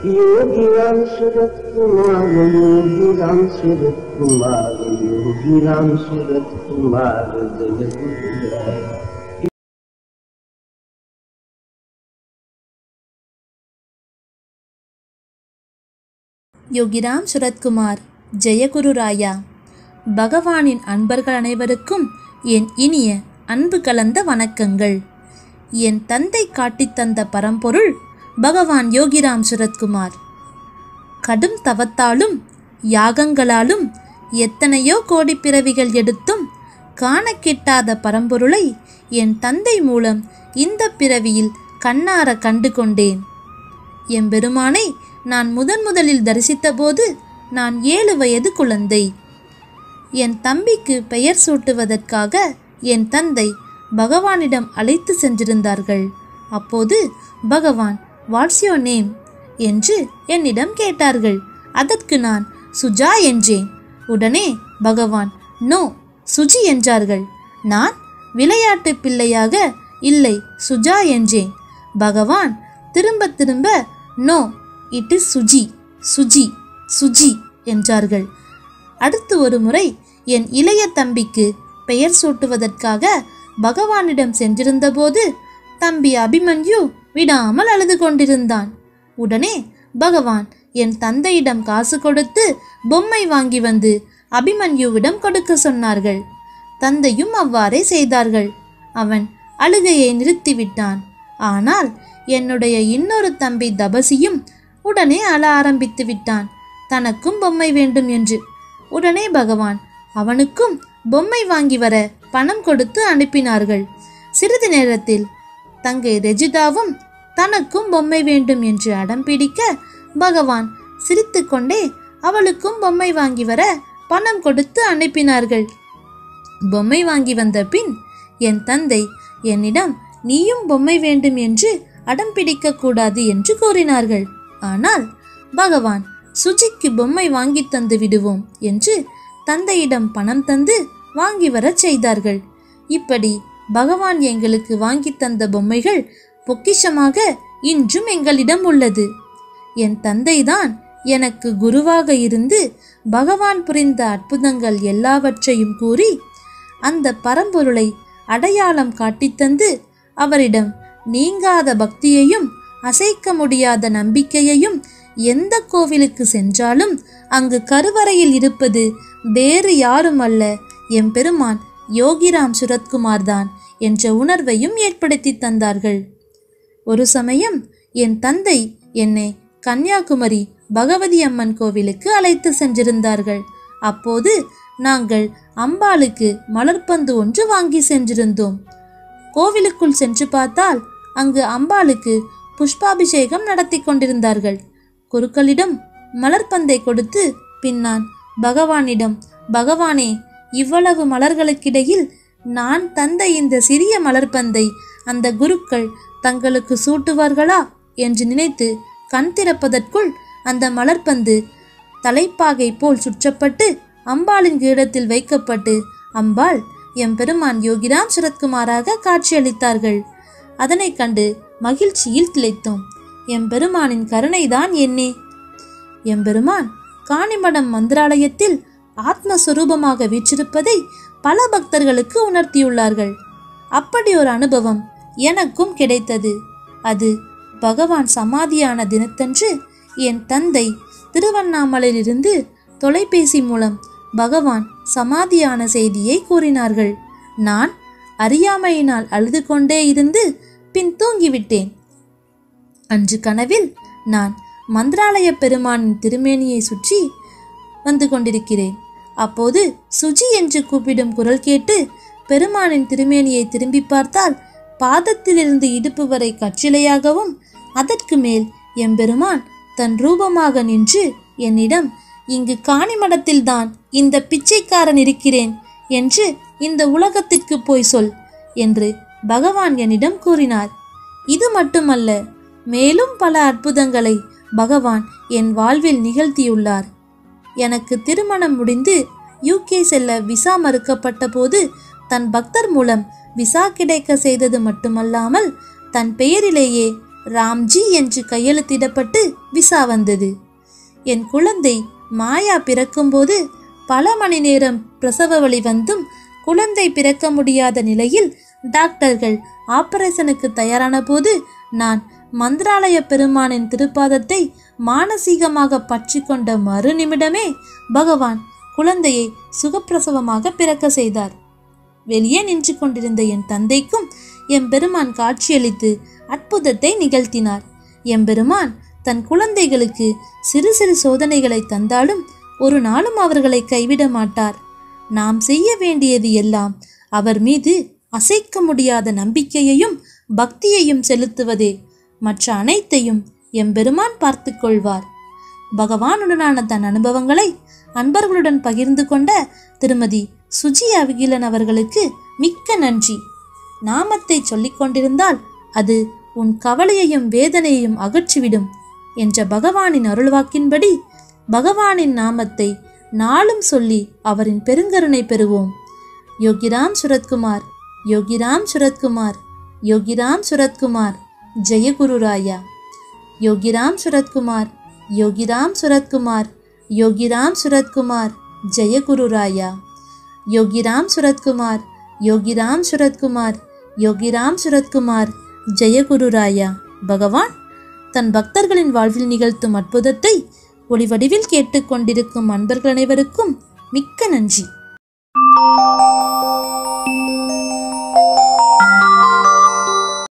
योगिराम सूरत कुमार योगिराम सूरत कुमार योगिराम सूरत कुमार जय गुरुराय யோகிராம் சுரத்குமார் ஜெயகுரு ராயா பகவானின் அன்பர்கள் அனைவருக்கும் என் இனிய அன்பு கலந்த வணக்கங்கள் என் தந்தை காட்டித் தந்த பரம்பொருள் பகவான் யோகிராம் சுரத்குமார் கடும் தவத்தாலும் யாகங்களாலும் எத்தனையோ கோடி பிறவிகள் எடுத்தும் காண கிட்டாத பரம்பொருளை என் தந்தை மூலம் இந்த பிறவியில் கண்ணார கண்டு கொண்டேன் எம்பெருமானை நான் முதன் முதலில் தரிசித்தபோது நான் ஏழு வயது குழந்தை என் தம்பிக்கு பெயர் சூட்டுவதற்காக என் தந்தை பகவானிடம் அழைத்து சென்றிருந்தார்கள் அப்போது பகவான் வாட்ஸ் யோர் நேம் என்று என்னிடம் கேட்டார்கள் அதற்கு நான் சுஜா என்றேன் உடனே பகவான் நோ சுஜி என்றார்கள் நான் விளையாட்டு பிள்ளையாக இல்லை சுஜா என்றேன் பகவான் திரும்ப திரும்ப no it is Suji Suji Suji என்றார்கள் அடுத்து ஒரு முறை என் இளைய தம்பிக்கு பெயர் சூட்டுவதற்காக பகவானிடம் சென்றிருந்தபோது தம்பி அபிமன்யு விடாமல் அழுது கொண்டிருந்தான் உடனே பகவான் என் தந்தையிடம் காசு கொடுத்து பொம்மை வாங்கி வந்து அபிமன்யுவிடம் கொடுக்க சொன்னார்கள் தந்தையும் அவ்வாறே செய்தார்கள் அவன் அழுகையை நிறுத்திவிட்டான் ஆனால் என்னுடைய இன்னொரு தம்பி தபசியும் உடனே அழ ஆரம்பித்து விட்டான் தனக்கும் பொம்மை வேண்டும் என்று உடனே பகவான் அவனுக்கும் பொம்மை வாங்கி வர பணம் கொடுத்து அனுப்பினார்கள் சிறிது நேரத்தில் தங்கை ரெஜிதாவும் தனக்கும் பொம்மை வேண்டும் என்று அடம் பிடிக்க பகவான் சிரித்துக்கொண்டே அவளுக்கும் பொம்மை வாங்கி வர பணம் கொடுத்து அனுப்பினார்கள் பொம்மை வாங்கி வந்த பின் என் தந்தை என்னிடம் நீயும் பொம்மை வேண்டும் என்று அடம் பிடிக்க கூடாது என்று கூறினார்கள் ஆனால் பகவான் சுஜிக்கு பொம்மை வாங்கி தந்து விடுவோம் என்று தந்தையிடம் பணம் தந்து வாங்கி வரச் செய்தார்கள் இப்படி பகவான் எங்களுக்கு வாங்கி தந்த பொம்மைகள் பொக்கிஷமாக இன்றும் எங்களிடம் உள்ளது என் தந்தைதான் எனக்கு குருவாக இருந்து பகவான் புரிந்த அற்புதங்கள் எல்லாவற்றையும் கூறி அந்த பரம்பொருளை அடையாளம் காட்டித்தந்து அவரிடம் நீங்காத பக்தியையும் அசைக்க முடியாத நம்பிக்கையையும் எந்த கோவிலுக்கு சென்றாலும் அங்கு கருவறையில் இருப்பது வேறு யாரும் அல்ல எம்பெருமான் யோகிராம் சுரத்குமார் தான் என்ற உணர்வையும் ஏற்படுத்தி தந்தார்கள் ஒரு சமயம் என் தந்தை என்னை கன்னியாகுமரி பகவதி அம்மன் கோவிலுக்கு அழைத்து சென்றிருந்தார்கள் அப்போது நாங்கள் அம்பாளுக்கு மலர்பந்து ஒன்று வாங்கி சென்றிருந்தோம் கோவிலுக்குள் சென்று பார்த்தால் அங்கு அம்பாளுக்கு புஷ்பாபிஷேகம் நடத்தி கொண்டிருந்தார்கள் குருக்களிடம் மலர்பந்தை கொடுத்து பின்னான் பகவானிடம் பகவானே இவ்வளவு மலர்களுக்கிடையில் நான் தந்த இந்த சிறிய மலர்பந்தை அந்த குருக்கள் தங்களுக்கு சூட்டுவார்களா என்று நினைத்து கண் திறப்பதற்குள் அந்த மலர்பந்து தலைப்பாகை போல் சுற்றப்பட்டு அம்பாளின் கிரீடத்தில் வைக்கப்பட்டு அம்பாள் எம்பெருமான் யோகிராம் சுரத்குமாராக காட்சியளித்தார்கள் அதனைக் கண்டு மகிழ்ச்சியில் திளைத்தோம் எம்பெருமானின் கருணைதான் என்னே எம்பெருமான் காணிமடம் மந்திராலயத்தில் ஆத்மஸ்வரூபமாக வீற்றிருப்பதை பல பக்தர்களுக்கு உணர்த்தியுள்ளார்கள் அப்படி ஒரு அனுபவம் எனக்கும் கிடைத்தது அது பகவான் சமாதியான தினத்தன்று என் தந்தை திருவண்ணாமலையிலிருந்து தொலைபேசி மூலம் பகவான் சமாதியான செய்தியை கூறினார்கள் நான் அறியாமையினால் அழுது கொண்டே இருந்து பின் தூங்கிவிட்டேன் அன்று கனவில் நான் மந்திராலய பெருமானின் திருமேனியை சுற்றி வந்து கொண்டிருக்கிறேன் அப்போது சுஜி என்று கூப்பிடும் குரல் கேட்டு பெருமானின் திருமேனியை திரும்பி பார்த்தால் பாதத்திலிருந்து இடுப்பு வரை கற்றிலையாகவும் அதற்கு மேல் எம்பெருமான் தன் ரூபமாக நின்று என்னிடம் இங்கு காணிமடத்தில்தான் இந்த பிச்சைக்காரன் இருக்கிறேன் என்று இந்த உலகத்திற்கு போய் சொல் என்று பகவான் என்னிடம் கூறினார் இது மட்டுமல்ல மேலும் பல அற்புதங்களை பகவான் என் வாழ்வில் நிகழ்த்தியுள்ளார் எனக்கு திருமணம் முடிந்து யூகே செல்ல விசா மறுக்கப்பட்ட போது தன் பக்தர் மூலம் விசா கிடைக்க செய்தது மட்டுமல்லாமல் தன் பெயரிலேயே ராம்ஜி என்று கையெழுத்திடப்பட்டு விசா வந்தது என் குழந்தை மாயா பிறக்கும்போது பல மணி நேரம் பிரசவ வலி வந்தும் குழந்தை பிறக்க முடியாத நிலையில் டாக்டர்கள் ஆபரேஷனுக்கு தயாரான போது நான் மந்திராலய பெருமானின் திருப்பாதத்தை மானசீகமாக பற்றி கொண்ட மறு நிமிடமே பகவான் குழந்தையை சுகப்பிரசவமாக பிறக்க செய்தார் வெளியே நின்று கொண்டிருந்த என் தந்தைக்கும் எம்பெருமான் காட்சியளித்து அற்புதத்தை நிகழ்த்தினார் எம்பெருமான் தன் குழந்தைகளுக்கு சிறு சிறு சோதனைகளை தந்தாலும் ஒரு நாளும் அவர்களை கைவிட மாட்டார் நாம் செய்ய வேண்டியது எல்லாம் அவர் மீது அசைக்க முடியாத நம்பிக்கையையும் பக்தியையும் செலுத்துவதே மற்ற அனைத்தையும் எம்பெருமான் பார்த்து கொள்வார் பகவானுடனான தன் அனுபவங்களை அன்பர்களுடன் பகிர்ந்து கொண்ட திருமதி சுஜி அவிகிலன் அவர்களுக்கு மிக்க நன்றி நாமத்தை சொல்லிக் கொண்டிருந்தால் அது உன் கவலையையும் வேதனையையும் அகற்றிவிடும் என்ற பகவானின் அருள்வாக்கின்படி பகவானின் நாமத்தை நாளும் சொல்லி அவரின் பெருங்கருணை பெறுவோம் யோகிராம் சுரத்குமார் யோகிராம் சுரத்குமார் யோகிராம் சுரத்குமார் ஜெயகுருராயா யோகிராம் சுரத்குமார் யோகிராம் சுரத்குமார் யோகிராம் சுரத்குமார் ஜெயகுருராயா யோகிராம் சுரத்குமார் யோகிராம் சுரத்குமார் யோகிராம் சுரத்குமார் ஜெயகுருராயா பகவான் தன் பக்தர்களின் வாழ்வில் நிகழ்த்தும் அற்புதத்தை ஒளிவடிவில் கேட்டுக்கொண்டிருக்கும் அன்பர்கள் அனைவருக்கும் மிக்க நன்றி